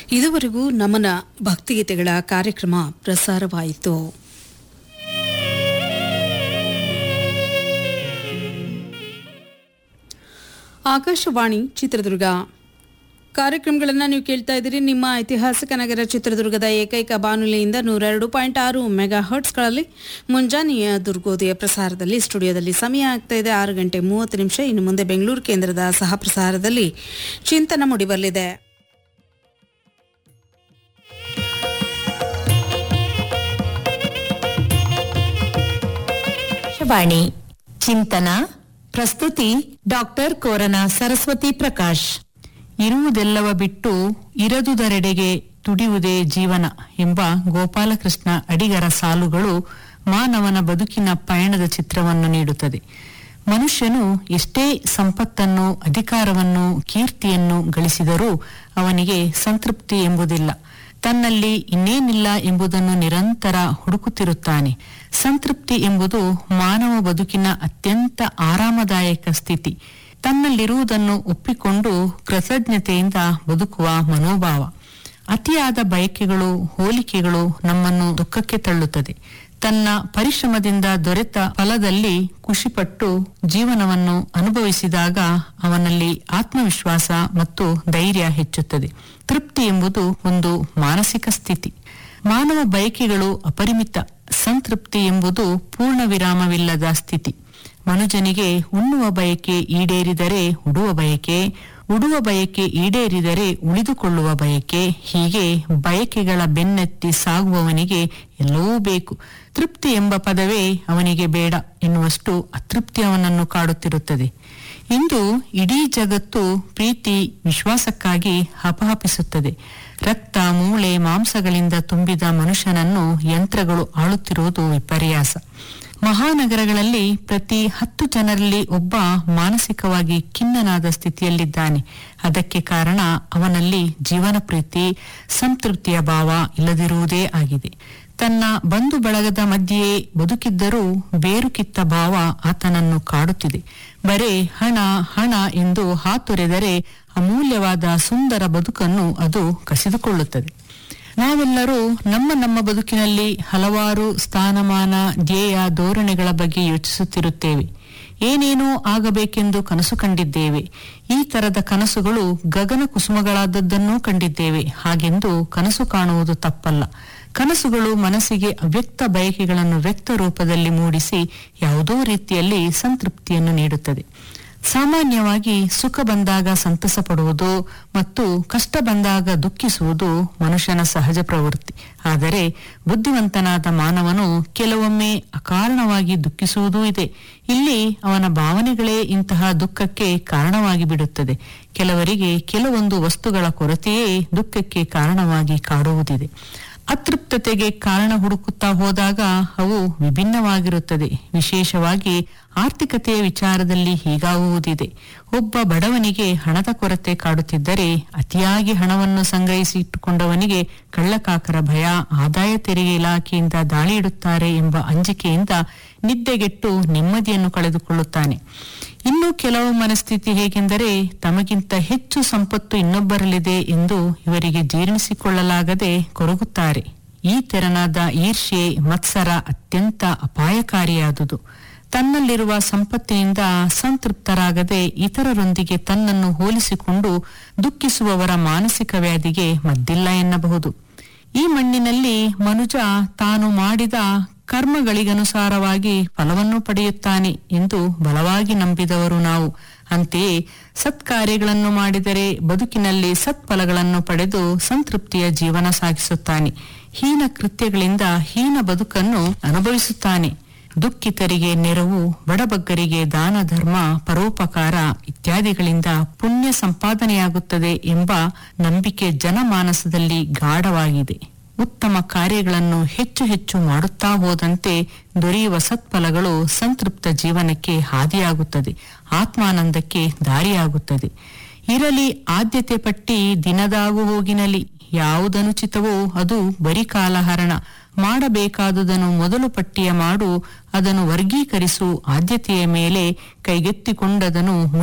ಇದುವರೆಗೂ ನಮನ ಭಕ್ತಿಗೀತೆಗಳ ಕಾರ್ಯಕ್ರಮ ಪ್ರಸಾರವಾಯಿತು ಆಕಾಶವಾಣಿ ಚಿತ್ರದುರ್ಗ ಕಾರ್ಯಕ್ರಮಗಳನ್ನು ನೀವು ಕೇಳ್ತಾ ಇದ್ದೀರಿ ನಿಮ್ಮ ಐತಿಹಾಸಿಕ ನಗರ ಚಿತ್ರದುರ್ಗದ ಏಕೈಕ ಬಾನುಲಿಯಿಂದ ನೂರೆರಡು ಪಾಯಿಂಟ್ ಆರು ಮೆಗಾ ಹರ್ಟ್ಸ್ಗಳಲ್ಲಿ ಮುಂಜಾನೆಯ ದುರ್ಗೋದಯ ಪ್ರಸಾರದಲ್ಲಿ ಸ್ಟುಡಿಯೋದಲ್ಲಿ ಸಮಯ ಆಗ್ತಾ ಇದೆ ಆರು ಗಂಟೆ ಮೂವತ್ತು ನಿಮಿಷ ಇನ್ನು ಮುಂದೆ ಬೆಂಗಳೂರು ಕೇಂದ್ರದ ಸಹ ಪ್ರಸಾರದಲ್ಲಿ ಚಿಂತನ ಮೂಡಿಬರಲಿದೆ ವಾಣಿ ಚಿಂತನ ಪ್ರಸ್ತುತಿ ಡಾಕ್ಟರ್ ಕೋರನ ಸರಸ್ವತಿ ಪ್ರಕಾಶ್ ಇರುವುದೆಲ್ಲವ ಬಿಟ್ಟು ಇರದುದರೆಡೆಗೆ ತುಡಿಯುವುದೇ ಜೀವನ ಎಂಬ ಗೋಪಾಲಕೃಷ್ಣ ಅಡಿಗರ ಸಾಲುಗಳು ಮಾನವನ ಬದುಕಿನ ಪಯಣದ ಚಿತ್ರವನ್ನು ನೀಡುತ್ತದೆ ಮನುಷ್ಯನು ಎಷ್ಟೇ ಸಂಪತ್ತನ್ನು ಅಧಿಕಾರವನ್ನು ಕೀರ್ತಿಯನ್ನು ಗಳಿಸಿದರೂ ಅವನಿಗೆ ಸಂತೃಪ್ತಿ ಎಂಬುದಿಲ್ಲ ತನ್ನಲ್ಲಿ ಇನ್ನೇನಿಲ್ಲ ಎಂಬುದನ್ನು ನಿರಂತರ ಹುಡುಕುತ್ತಿರುತ್ತಾನೆ ಸಂತೃಪ್ತಿ ಎಂಬುದು ಮಾನವ ಬದುಕಿನ ಅತ್ಯಂತ ಆರಾಮದಾಯಕ ಸ್ಥಿತಿ ತನ್ನಲ್ಲಿರುವುದನ್ನು ಒಪ್ಪಿಕೊಂಡು ಕೃತಜ್ಞತೆಯಿಂದ ಬದುಕುವ ಮನೋಭಾವ ಅತಿಯಾದ ಬಯಕೆಗಳು ಹೋಲಿಕೆಗಳು ನಮ್ಮನ್ನು ದುಃಖಕ್ಕೆ ತಳ್ಳುತ್ತದೆ ತನ್ನ ಪರಿಶ್ರಮದಿಂದ ದೊರೆತ ಫಲದಲ್ಲಿ ಖುಷಿಪಟ್ಟು ಜೀವನವನ್ನು ಅನುಭವಿಸಿದಾಗ ಅವನಲ್ಲಿ ಆತ್ಮವಿಶ್ವಾಸ ಮತ್ತು ಧೈರ್ಯ ಹೆಚ್ಚುತ್ತದೆ ತೃಪ್ತಿ ಎಂಬುದು ಒಂದು ಮಾನಸಿಕ ಸ್ಥಿತಿ ಮಾನವ ಬಯಕೆಗಳು ಅಪರಿಮಿತ ಸಂತೃಪ್ತಿ ಎಂಬುದು ಪೂರ್ಣ ವಿರಾಮವಿಲ್ಲದ ಸ್ಥಿತಿ ಮನುಜನಿಗೆ ಉಣ್ಣುವ ಬಯಕೆ ಈಡೇರಿದರೆ ಉಡುವ ಬಯಕೆ ಉಡುವ ಬಯಕೆ ಈಡೇರಿದರೆ ಉಳಿದುಕೊಳ್ಳುವ ಬಯಕೆ ಹೀಗೆ ಬಯಕೆಗಳ ಬೆನ್ನತ್ತಿ ಸಾಗುವವನಿಗೆ ಎಲ್ಲವೂ ಬೇಕು ತೃಪ್ತಿ ಎಂಬ ಪದವೇ ಅವನಿಗೆ ಬೇಡ ಎನ್ನುವಷ್ಟು ಅತೃಪ್ತಿ ಅವನನ್ನು ಕಾಡುತ್ತಿರುತ್ತದೆ ಇಂದು ಇಡೀ ಜಗತ್ತು ಪ್ರೀತಿ ವಿಶ್ವಾಸಕ್ಕಾಗಿ ಹಪಹಪಿಸುತ್ತದೆ ರಕ್ತ ಮೂಳೆ ಮಾಂಸಗಳಿಂದ ತುಂಬಿದ ಮನುಷ್ಯನನ್ನು ಯಂತ್ರಗಳು ಆಳುತ್ತಿರುವುದು ವಿಪರ್ಯಾಸ ಮಹಾನಗರಗಳಲ್ಲಿ ಪ್ರತಿ ಹತ್ತು ಜನರಲ್ಲಿ ಒಬ್ಬ ಮಾನಸಿಕವಾಗಿ ಖಿನ್ನನಾದ ಸ್ಥಿತಿಯಲ್ಲಿದ್ದಾನೆ ಅದಕ್ಕೆ ಕಾರಣ ಅವನಲ್ಲಿ ಜೀವನ ಪ್ರೀತಿ ಸಂತೃಪ್ತಿಯ ಭಾವ ಇಲ್ಲದಿರುವುದೇ ಆಗಿದೆ ತನ್ನ ಬಂಧು ಬಳಗದ ಮಧ್ಯೆಯೇ ಬದುಕಿದ್ದರೂ ಬೇರು ಕಿತ್ತ ಭಾವ ಆತನನ್ನು ಕಾಡುತ್ತಿದೆ ಬರೇ ಹಣ ಹಣ ಎಂದು ಹಾತೊರೆದರೆ ಅಮೂಲ್ಯವಾದ ಸುಂದರ ಬದುಕನ್ನು ಅದು ಕಸಿದುಕೊಳ್ಳುತ್ತದೆ ನಾವೆಲ್ಲರೂ ನಮ್ಮ ನಮ್ಮ ಬದುಕಿನಲ್ಲಿ ಹಲವಾರು ಸ್ಥಾನಮಾನ ಧ್ಯೇಯ ಧೋರಣೆಗಳ ಬಗ್ಗೆ ಯೋಚಿಸುತ್ತಿರುತ್ತೇವೆ ಏನೇನೋ ಆಗಬೇಕೆಂದು ಕನಸು ಕಂಡಿದ್ದೇವೆ ಈ ತರದ ಕನಸುಗಳು ಗಗನ ಕುಸುಮಗಳಾದದ್ದನ್ನೂ ಕಂಡಿದ್ದೇವೆ ಹಾಗೆಂದು ಕನಸು ಕಾಣುವುದು ತಪ್ಪಲ್ಲ ಕನಸುಗಳು ಮನಸ್ಸಿಗೆ ಅವ್ಯಕ್ತ ಬಯಕೆಗಳನ್ನು ವ್ಯಕ್ತ ರೂಪದಲ್ಲಿ ಮೂಡಿಸಿ ಯಾವುದೋ ರೀತಿಯಲ್ಲಿ ಸಂತೃಪ್ತಿಯನ್ನು ನೀಡುತ್ತದೆ ಸಾಮಾನ್ಯವಾಗಿ ಸುಖ ಬಂದಾಗ ಸಂತಸ ಪಡುವುದು ಮತ್ತು ಕಷ್ಟ ಬಂದಾಗ ದುಃಖಿಸುವುದು ಮನುಷ್ಯನ ಸಹಜ ಪ್ರವೃತ್ತಿ ಆದರೆ ಬುದ್ಧಿವಂತನಾದ ಮಾನವನು ಕೆಲವೊಮ್ಮೆ ಅಕಾರಣವಾಗಿ ದುಃಖಿಸುವುದೂ ಇದೆ ಇಲ್ಲಿ ಅವನ ಭಾವನೆಗಳೇ ಇಂತಹ ದುಃಖಕ್ಕೆ ಕಾರಣವಾಗಿ ಬಿಡುತ್ತದೆ ಕೆಲವರಿಗೆ ಕೆಲವೊಂದು ವಸ್ತುಗಳ ಕೊರತೆಯೇ ದುಃಖಕ್ಕೆ ಕಾರಣವಾಗಿ ಕಾಡುವುದಿದೆ ಅತೃಪ್ತತೆಗೆ ಕಾರಣ ಹುಡುಕುತ್ತಾ ಹೋದಾಗ ಅವು ವಿಭಿನ್ನವಾಗಿರುತ್ತದೆ ವಿಶೇಷವಾಗಿ ಆರ್ಥಿಕತೆಯ ವಿಚಾರದಲ್ಲಿ ಹೀಗಾಗುವುದಿದೆ ಒಬ್ಬ ಬಡವನಿಗೆ ಹಣದ ಕೊರತೆ ಕಾಡುತ್ತಿದ್ದರೆ ಅತಿಯಾಗಿ ಹಣವನ್ನು ಸಂಗ್ರಹಿಸಿ ಇಟ್ಟುಕೊಂಡವನಿಗೆ ಕಳ್ಳಕಾಕರ ಭಯ ಆದಾಯ ತೆರಿಗೆ ಇಲಾಖೆಯಿಂದ ದಾಳಿ ಇಡುತ್ತಾರೆ ಎಂಬ ಅಂಜಿಕೆಯಿಂದ ನಿದ್ದೆಗೆಟ್ಟು ನೆಮ್ಮದಿಯನ್ನು ಕಳೆದುಕೊಳ್ಳುತ್ತಾನೆ ಇನ್ನು ಕೆಲವು ಮನಸ್ಥಿತಿ ಹೇಗೆಂದರೆ ತಮಗಿಂತ ಹೆಚ್ಚು ಸಂಪತ್ತು ಇನ್ನೊಬ್ಬರಲ್ಲಿದೆ ಎಂದು ಇವರಿಗೆ ಜೀರ್ಣಿಸಿಕೊಳ್ಳಲಾಗದೆ ಕೊರಗುತ್ತಾರೆ ಈ ತೆರನಾದ ಈರ್ಷ್ಯೆ ಮತ್ಸರ ಅತ್ಯಂತ ಅಪಾಯಕಾರಿಯಾದುದು ತನ್ನಲ್ಲಿರುವ ಸಂಪತ್ತಿನಿಂದ ಸಂತೃಪ್ತರಾಗದೆ ಇತರರೊಂದಿಗೆ ತನ್ನನ್ನು ಹೋಲಿಸಿಕೊಂಡು ದುಃಖಿಸುವವರ ಮಾನಸಿಕ ವ್ಯಾಧಿಗೆ ಮದ್ದಿಲ್ಲ ಎನ್ನಬಹುದು ಈ ಮಣ್ಣಿನಲ್ಲಿ ಮನುಜ ತಾನು ಮಾಡಿದ ಕರ್ಮಗಳಿಗನುಸಾರವಾಗಿ ಫಲವನ್ನು ಪಡೆಯುತ್ತಾನೆ ಎಂದು ಬಲವಾಗಿ ನಂಬಿದವರು ನಾವು ಅಂತೆಯೇ ಸತ್ಕಾರ್ಯಗಳನ್ನು ಮಾಡಿದರೆ ಬದುಕಿನಲ್ಲಿ ಸತ್ಫಲಗಳನ್ನು ಪಡೆದು ಸಂತೃಪ್ತಿಯ ಜೀವನ ಸಾಗಿಸುತ್ತಾನೆ ಹೀನ ಕೃತ್ಯಗಳಿಂದ ಹೀನ ಬದುಕನ್ನು ಅನುಭವಿಸುತ್ತಾನೆ ದುಃಖಿತರಿಗೆ ನೆರವು ಬಡಬಗ್ಗರಿಗೆ ದಾನ ಧರ್ಮ ಪರೋಪಕಾರ ಇತ್ಯಾದಿಗಳಿಂದ ಪುಣ್ಯ ಸಂಪಾದನೆಯಾಗುತ್ತದೆ ಎಂಬ ನಂಬಿಕೆ ಜನಮಾನಸದಲ್ಲಿ ಗಾಢವಾಗಿದೆ ಉತ್ತಮ ಕಾರ್ಯಗಳನ್ನು ಹೆಚ್ಚು ಹೆಚ್ಚು ಮಾಡುತ್ತಾ ಹೋದಂತೆ ದೊರೆಯುವ ಸತ್ಫಲಗಳು ಸಂತೃಪ್ತ ಜೀವನಕ್ಕೆ ಹಾದಿಯಾಗುತ್ತದೆ ಆತ್ಮಾನಂದಕ್ಕೆ ದಾರಿಯಾಗುತ್ತದೆ ಇರಲಿ ಆದ್ಯತೆ ಪಟ್ಟಿ ದಿನದಾಗು ಹೋಗಿನಲಿ ಯಾವುದನುಚಿತವೋ ಅದು ಬರಿ ಕಾಲಹರಣ ಮಾಡಬೇಕಾದುದನ್ನು ಮೊದಲು ಪಟ್ಟಿಯ ಮಾಡು ಅದನ್ನು ವರ್ಗೀಕರಿಸು ಆದ್ಯತೆಯ ಮೇಲೆ ಕೈಗೆತ್ತಿಕೊಂಡದನ್ನು